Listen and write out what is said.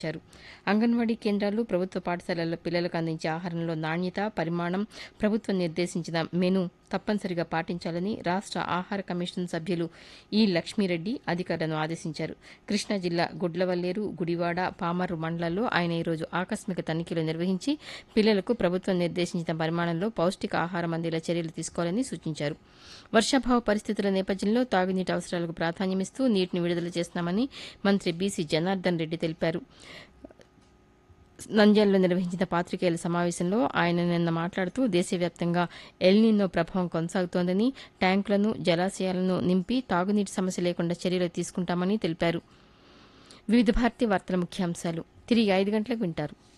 ఇచ్చారు అంగన్వాడీ కేంద్రాలు ప్రభుత్వ పాఠశాలల్లో పిల్లలకు అందించే ఆహారంలో నాణ్యత పరిమాణం ప్రభుత్వం నిర్దేశించిన మెను తప్పనిసరిగా పాటించాలని రాష్ట్ర ఆహార కమిషన్ సభ్యులు ఈ లక్ష్మీరెడ్డి అధికారులను ఆదేశించారు కృష్ణా జిల్లా గుడ్లవల్లేరు గుడివాడ పామర్రు మండలాల్లో ఆయన ఈరోజు ఆకస్మిక తనిఖీలు నిర్వహించి పిల్లలకు ప్రభుత్వం నిర్దేశించిన పరిమాణంలో పౌష్టిక ఆహారం అందేలా చర్యలు తీసుకోవాలని సూచించారు వర్షాభావ పరిస్థితుల నేపథ్యంలో తాగునీటి అవసరాలకు ప్రాధాన్యమిస్తూ నీటిని విడుదల చేస్తున్నామని మంత్రి బీసీ జనార్దన్ రెడ్డి తెలిపారు నంద్యాలలో నిర్వహించిన పాతికేయుల సమావేశంలో ఆయన నిన్న మాట్లాడుతూ దేశవ్యాప్తంగా ఎల్నినో ప్రభావం కొనసాగుతోందని ట్యాంకులను జలాశయాలను నింపి తాగునీటి సమస్య లేకుండా చర్యలు తీసుకుంటామని తెలిపారు వివిధ భారతి వార్తల ముఖ్యాంశాలు తిరిగి ఐదు గంటలకు వింటారు